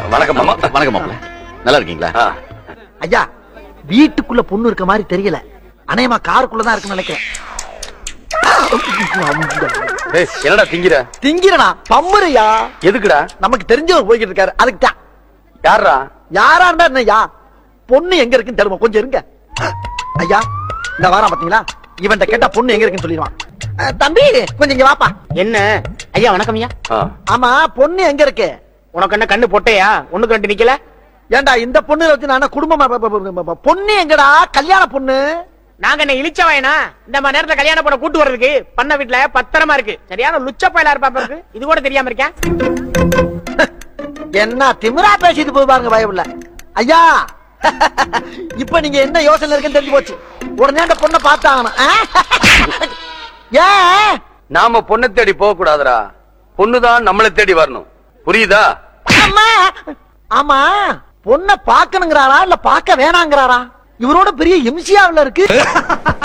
வணக்கம் மாமா வணக்கம் மாப்பிள்ள நல்லா இருக்கீங்களா ஐயா வீட்டுக்குள்ள பொண்ணு இருக்க மாதிரி தெரியல அநேகமா காருக்குள்ளதான் இருக்குன்னு நினைக்கிறேன் ஏய், என்னடா திங்கிற திங்கிறனா பம்புறையா எதுக்குடா நமக்கு தெரிஞ்சவர் போய்கிட்டு இருக்காரு அதுக்கு தான் யாரா யாரா இருந்தா என்னய்யா பொண்ணு எங்க இருக்குன்னு தெரியுமா கொஞ்சம் இருங்க ஐயா இந்த வாரம் பாத்தீங்களா இவன்ட்ட கேட்டா பொண்ணு எங்க இருக்குன்னு சொல்லிடுவான் அஹ், தம்பி கொஞ்சம் இங்க வாப்பா என்ன ஐயா வணக்கம் ஐயா ஆமா பொண்ணு எங்க இருக்கு உனக்கு என்ன கண்ணு பொட்டையா ஒண்ணுக்கு ரெண்டு நிக்கல ஏன்டா இந்த பொண்ணு வச்சு நான் என்ன குடும்பமா ப- ப- ப- ப- பொண்ணு எங்கடா கல்யாண பொண்ணு நாங்க என்ன இழிச்ச வயனா இந்த மாதிரி நேரத்துல கல்யாணம் பண்ண கூட்டு வர்றதுக்கு பண்ண வீட்டுல பத்திரமா இருக்கு சரியான லுச்ச பயலா இருப்பா இருக்கு இது கூட தெரியாம இருக்கேன் என்ன திமிரா பேசிட்டு போய் பாருங்க பயமில்ல ஐயா இப்ப நீங்க என்ன யோசனை இருக்குன்னு தெரிஞ்சு போச்சு உடனே அந்த பொண்ணை பார்த்தாங்கணும் ஏன் நாம பொண்ணை தேடி போக கூடாதுடா பொண்ணுதான் நம்மளை தேடி வரணும் புரியுதா அம்மா ஆமா பொண்ண பாக்கணுங்கிறாரா இல்ல பாக்க வேணாங்கிறாரா இவரோட பெரிய எம்சியாவில் இருக்கு